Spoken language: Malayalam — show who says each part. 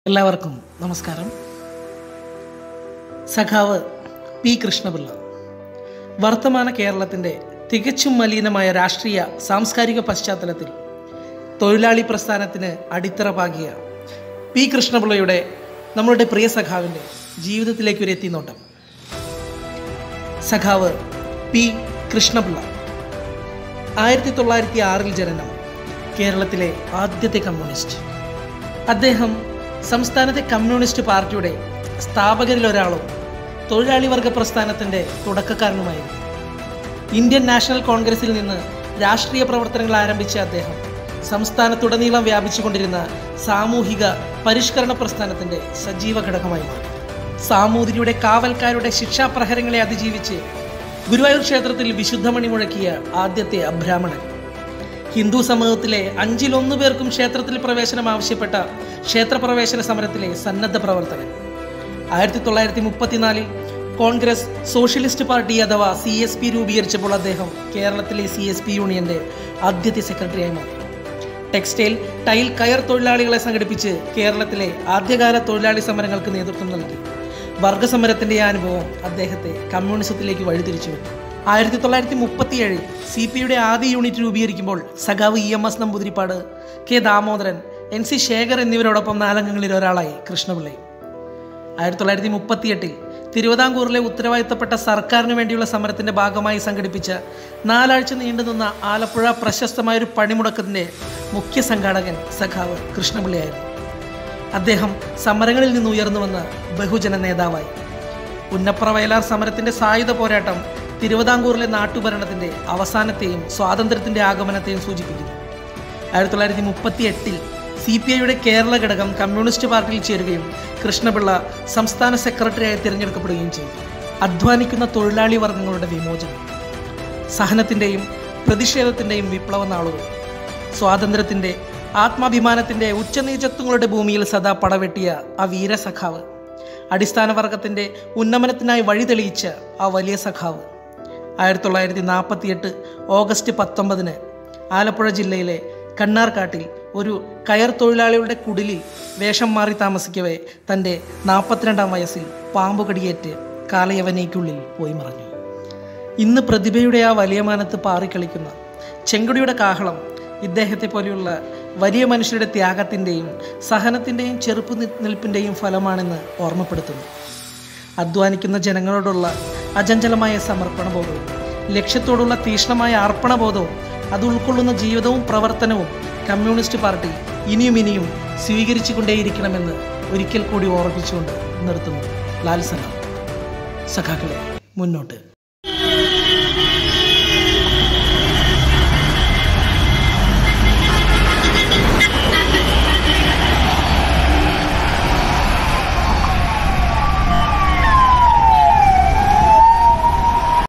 Speaker 1: എല്ലാവർക്കും നമസ്കാരം സഖാവ് പി കൃഷ്ണപിള്ള വർത്തമാന കേരളത്തിൻ്റെ തികച്ചും മലിനമായ രാഷ്ട്രീയ സാംസ്കാരിക പശ്ചാത്തലത്തിൽ തൊഴിലാളി പ്രസ്ഥാനത്തിന് അടിത്തറ പാകിയ പി കൃഷ്ണപിള്ളയുടെ നമ്മളുടെ പ്രിയ സഖാവിൻ്റെ ജീവിതത്തിലേക്ക് ഒരു എത്തിനോട്ടം സഖാവ് പി കൃഷ്ണപിള്ള ആയിരത്തി തൊള്ളായിരത്തി ആറിൽ ജനനം കേരളത്തിലെ ആദ്യത്തെ കമ്മ്യൂണിസ്റ്റ് അദ്ദേഹം സംസ്ഥാനത്തെ കമ്മ്യൂണിസ്റ്റ് പാർട്ടിയുടെ സ്ഥാപകരിൽ ഒരാളും തൊഴിലാളി വർഗ പ്രസ്ഥാനത്തിൻ്റെ തുടക്കക്കാരനുമായിരുന്നു ഇന്ത്യൻ നാഷണൽ കോൺഗ്രസിൽ നിന്ന് രാഷ്ട്രീയ പ്രവർത്തനങ്ങൾ ആരംഭിച്ച അദ്ദേഹം സംസ്ഥാനത്തുടനീളം വ്യാപിച്ചുകൊണ്ടിരുന്ന സാമൂഹിക പരിഷ്കരണ പ്രസ്ഥാനത്തിൻ്റെ സജീവ ഘടകമായി മാറി സാമൂതിരിയുടെ കാവൽക്കാരുടെ ശിക്ഷാപ്രഹരങ്ങളെ അതിജീവിച്ച് ഗുരുവായൂർ ക്ഷേത്രത്തിൽ വിശുദ്ധമണി മുഴക്കിയ ആദ്യത്തെ അബ്രാഹ്മണൻ ഹിന്ദു സമൂഹത്തിലെ അഞ്ചിലൊന്നു പേർക്കും ക്ഷേത്രത്തിൽ പ്രവേശനം ആവശ്യപ്പെട്ട ക്ഷേത്രപ്രവേശന സമരത്തിലെ സന്നദ്ധ പ്രവർത്തകൻ ആയിരത്തി തൊള്ളായിരത്തി മുപ്പത്തിനാലിൽ കോൺഗ്രസ് സോഷ്യലിസ്റ്റ് പാർട്ടി അഥവാ സി എസ് പി രൂപീകരിച്ചപ്പോൾ അദ്ദേഹം കേരളത്തിലെ സി എസ് പി യൂണിയന്റെ ആദ്യത്തെ സെക്രട്ടറിയായി മാറി ടെക്സ്റ്റൈൽ ടൈൽ കയർ തൊഴിലാളികളെ സംഘടിപ്പിച്ച് കേരളത്തിലെ ആദ്യകാല തൊഴിലാളി സമരങ്ങൾക്ക് നേതൃത്വം നൽകി വർഗസമരത്തിന്റെ ഈ അനുഭവം അദ്ദേഹത്തെ കമ്മ്യൂണിസത്തിലേക്ക് വഴിതിരിച്ചു ആയിരത്തി തൊള്ളായിരത്തി മുപ്പത്തിയേഴിൽ സി പി യുടെ ആദ്യ യൂണിറ്റ് രൂപീകരിക്കുമ്പോൾ സഖാവ് E M S Namboodiripad K Damodaran N C Sekhar എന്നിവരോടൊപ്പം നാലംഗങ്ങളിൽ ഒരാളായി കൃഷ്ണപിള്ളി ആയിരത്തി തൊള്ളായിരത്തി മുപ്പത്തിയെട്ടിൽ തിരുവിതാംകൂറിലെ ഉത്തരവാദിത്തപ്പെട്ട സർക്കാരിന് വേണ്ടിയുള്ള സമരത്തിന്റെ ഭാഗമായി സംഘടിപ്പിച്ച നാലാഴ്ച നീണ്ടുനിന്ന ആലപ്പുഴ പ്രശസ്തമായ ഒരു പണിമുടക്കത്തിന്റെ മുഖ്യ സംഘാടകൻ സഖാവ് കൃഷ്ണപിള്ളിയായിരുന്നു അദ്ദേഹം സമരങ്ങളിൽ നിന്ന് ഉയർന്നു വന്ന ബഹുജന നേതാവായി പുന്നപ്ര വയലാർ സമരത്തിന്റെ സായുധ പോരാട്ടം തിരുവിതാംകൂറിലെ നാട്ടുഭരണത്തിന്റെ അവസാനത്തെയും സ്വാതന്ത്ര്യത്തിന്റെ ആഗമനത്തെയും സൂചിപ്പിക്കുന്നു ആയിരത്തി തൊള്ളായിരത്തി മുപ്പത്തി എട്ടിൽ സി പി ഐയുടെ കേരള ഘടകം കമ്മ്യൂണിസ്റ്റ് പാർട്ടിയിൽ ചേരുകയും കൃഷ്ണപിള്ള സംസ്ഥാന സെക്രട്ടറിയായി തിരഞ്ഞെടുക്കപ്പെടുകയും ചെയ്തു അധ്വാനിക്കുന്ന തൊഴിലാളി വർഗങ്ങളുടെ വിമോചനം സഹനത്തിൻ്റെയും പ്രതിഷേധത്തിൻ്റെയും വിപ്ലവ നാളുകൾ സ്വാതന്ത്ര്യത്തിൻ്റെ ആത്മാഭിമാനത്തിൻ്റെ ഉച്ചനീചത്വങ്ങളുടെ ഭൂമിയിൽ സദാ പടവെട്ടിയ ആ വീരസഖാവ് അടിസ്ഥാന വർഗത്തിൻ്റെ ഉന്നമനത്തിനായി വഴി തെളിയിച്ച ആ വലിയ സഖാവ് ആയിരത്തി തൊള്ളായിരത്തി നാൽപ്പത്തിയെട്ട് ഓഗസ്റ്റ് പത്തൊമ്പതിന് ആലപ്പുഴ ജില്ലയിലെ കണ്ണാർക്കാട്ടിൽ ഒരു കയർ തൊഴിലാളികളുടെ കുടിലിൽ വേഷം മാറി താമസിക്കവേ തൻ്റെ നാൽപ്പത്തിരണ്ടാം വയസ്സിൽ പാമ്പ് കടിയേറ്റ് കാലയവനയ്ക്കുള്ളിൽ പോയി മറഞ്ഞു ഇന്ന് പ്രതിഭയുടെ ആ വലിയ മാനത്ത് പാറിക്കളിക്കുന്ന ചെങ്കുടിയുടെ കാഹളം ഇദ്ദേഹത്തെ പോലെയുള്ള വലിയ മനുഷ്യരുടെ ത്യാഗത്തിൻ്റെയും സഹനത്തിൻ്റെയും ചെറുപ്പ് നി- നിൽപ്പിൻ്റെയും ഫലമാണെന്ന് ഓർമ്മപ്പെടുത്തുന്നു അധ്വാനിക്കുന്ന ജനങ്ങളോടുള്ള അചഞ്ചലമായ സമർപ്പണബോധവും ലക്ഷ്യത്തോടുള്ള തീക്ഷ്ണമായ അർപ്പണബോധവും അത് ഉൾക്കൊള്ളുന്ന ജീവിതവും പ്രവർത്തനവും കമ്മ്യൂണിസ്റ്റ് പാർട്ടി ഇനിയും ഇനിയും സ്വീകരിച്ചു കൊണ്ടേയിരിക്കണമെന്ന് ഒരിക്കൽ കൂടി ഓർമ്മിച്ചുകൊണ്ട് നിർത്തുന്നു ലാൽ സലാം സഖാക്കളെ മുന്നോട്ട്